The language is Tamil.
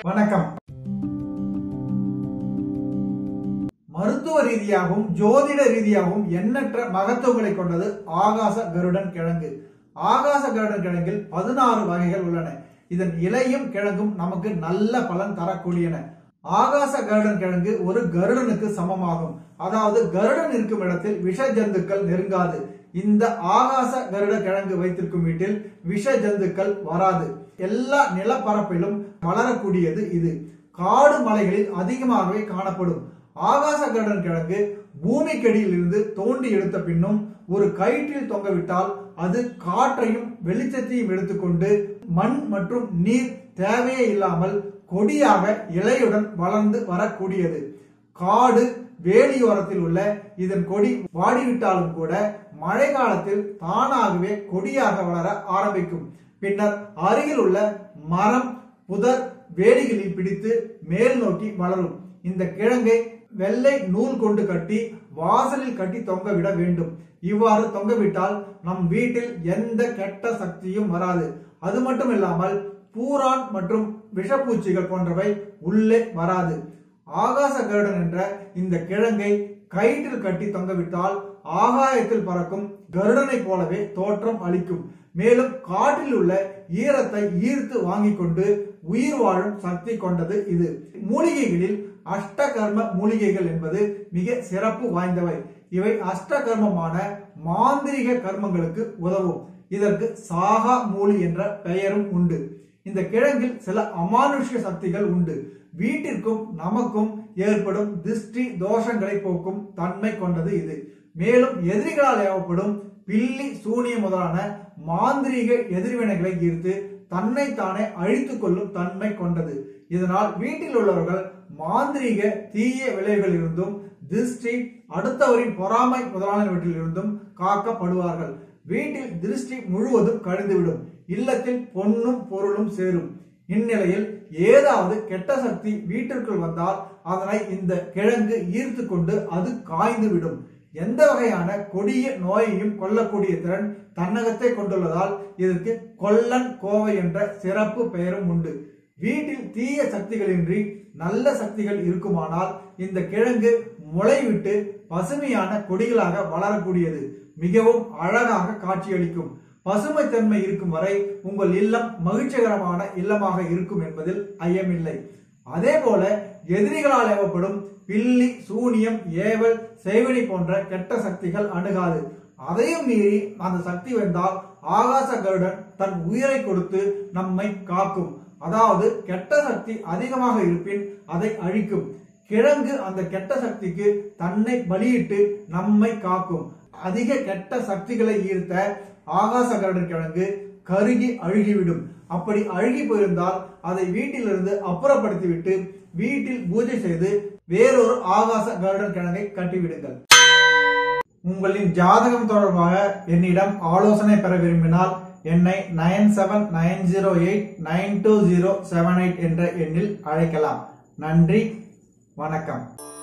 வணக்கம் மருத்துவ ரீதியாகவும் ஜோதிட ரீதியாகவும் எண்ணற்ற மகத்துவங்களை கொண்டது ஆகாச கருடன் கிழங்கு ஆகாச கருடன் கிழங்கில் பதினாறு வகைகள் உள்ளன இதன் இலையும் கிழங்கும் நமக்கு நல்ல பலன் தரக்கூடியன ஆகாச கருடன் கிழங்கு ஒரு கருடனுக்கு சமமாகும் அதாவது கருடன் இருக்கும் இடத்தில் விஷ ஜந்துக்கள் நெருங்காது இந்த ஆகாச கருட கிழங்கு வைத்திருக்கும் வீட்டில் விஷ ஜந்துக்கள் வராது எல்லா நிலப்பரப்பிலும் வளரக்கூடியது இது காடு மலைகளில் அதிகமாகவே காணப்படும் ஆகாச கருடன் கிழங்கு பூமிக்கடியில் இருந்து தோண்டி எடுத்த பின்னும் ஒரு கயிற்றில் தொங்கவிட்டால் அது காற்றையும் வெளிச்சத்தையும் எடுத்துக்கொண்டு மண் மற்றும் நீர் தேவையே இல்லாமல் கொடியாக இலையுடன் வளர்ந்து வரக்கூடியது காடு வேலியோரத்தில் உள்ள இதன் கொடி வாடிவிட்டாலும் கூட மழை காலத்தில் தானாகவே கொடியாக வளர ஆரம்பிக்கும் பின்னர் அருகில் உள்ள மரம் புதர் வேலிகளில் பிடித்து மேல் நோக்கி வளரும் இந்த கிழங்கை வெள்ளை நூல் கொண்டு கட்டி வாசலில் கட்டி தொங்க விட வேண்டும் இவ்வாறு தொங்கவிட்டால் நம் வீட்டில் எந்த கெட்ட சக்தியும் வராது அது மட்டும் இல்லாமல் பூரான் மற்றும் விஷப்பூச்சிகள் போன்றவை உள்ளே வராது ஆகாச கருடன் என்ற இந்த கிழங்கை கயிற்றில் கட்டி தொங்கவிட்டால் ஆகாயத்தில் பறக்கும் கருடனை போலவே தோற்றம் அளிக்கும் மேலும் காற்றில் உள்ள ஈரத்தை ஈர்த்து வாங்கிக் கொண்டு உயிர் வாழும் சக்தி கொண்டது இது மூலிகைகளில் அஷ்டகர்ம மூலிகைகள் என்பது மிக சிறப்பு வாய்ந்தவை இவை அஷ்டகர்மமான மாந்திரிக கர்மங்களுக்கு உதவும் இதற்கு சாகா மூலி என்ற பெயரும் உண்டு இந்த கிழங்கில் சில அமானுஷ்ய சக்திகள் உண்டு வீட்டிற்கும் நமக்கும் ஏற்படும் திருஷ்டி தோஷங்களை போக்கும் தன்மை கொண்டது இது மேலும் எதிரிகளால் ஏவப்படும் பில்லி சூனிய முதலான மாந்திரீக எதிர்வினைகளை ஈர்த்து தன்னைத்தானே அழித்துக் கொள்ளும் தன்மை கொண்டது இதனால் வீட்டில் உள்ளவர்கள் மாந்திரீக தீய விளைவுகளில் இருந்தும் திருஷ்டி அடுத்தவரின் பொறாமை முதலானவற்றில் இருந்தும் காக்கப்படுவார்கள் வீட்டில் திருஷ்டி முழுவதும் கழிந்துவிடும் இல்லத்தில் பொன்னும் பொருளும் சேரும் இந்நிலையில் ஏதாவது கெட்ட சக்தி வீட்டிற்குள் வந்தால் அதனை இந்த கிழங்கு ஈர்த்து கொண்டு அது காய்ந்து விடும் எந்த வகையான கொடிய நோயையும் கொல்லக்கூடிய திறன் தன்னகத்தை கொண்டுள்ளதால் இதற்கு கொல்லன் கோவை என்ற சிறப்பு பெயரும் உண்டு வீட்டில் தீய சக்திகளின்றி நல்ல சக்திகள் இருக்குமானால் இந்த கிழங்கு முளைவிட்டு பசுமையான கொடிகளாக வளரக்கூடியது மிகவும் அழகாக காட்சியளிக்கும் பசுமைத்தன்மை இருக்கும் வரை உங்கள் இல்லம் மகிழ்ச்சிகரமான இல்லமாக இருக்கும் என்பதில் ஐயமில்லை அதே போல எதிரிகளால் ஏவப்படும் பில்லி சூனியம் ஏவல் செய்வனி போன்ற கெட்ட சக்திகள் அணுகாது அதையும் மீறி அந்த சக்தி வந்தால் ஆகாச கருடன் தன் உயிரை கொடுத்து நம்மை காக்கும் அதாவது கெட்ட சக்தி அதிகமாக இருப்பின் அதை அழிக்கும் கிழங்கு அந்த கெட்ட சக்திக்கு தன்னை பலியிட்டு நம்மை காக்கும் அதிக கெட்ட சக்திகளை ஈர்த்த ஆகாச கருடன் கிழங்கு கருகி அழுகிவிடும் அப்படி அழுகி போயிருந்தால் அதை வீட்டிலிருந்து அப்புறப்படுத்திவிட்டு வீட்டில் பூஜை செய்து வேறொரு ஆகாச கருடன் கிழங்கை கட்டிவிடுங்கள் உங்களின் ஜாதகம் தொடர்பாக என்னிடம் ஆலோசனை பெற விரும்பினால் என்னை nine seven nine zero eight nine two zero seven eight என்ற எண்ணில் அழைக்கலாம் நன்றி வணக்கம்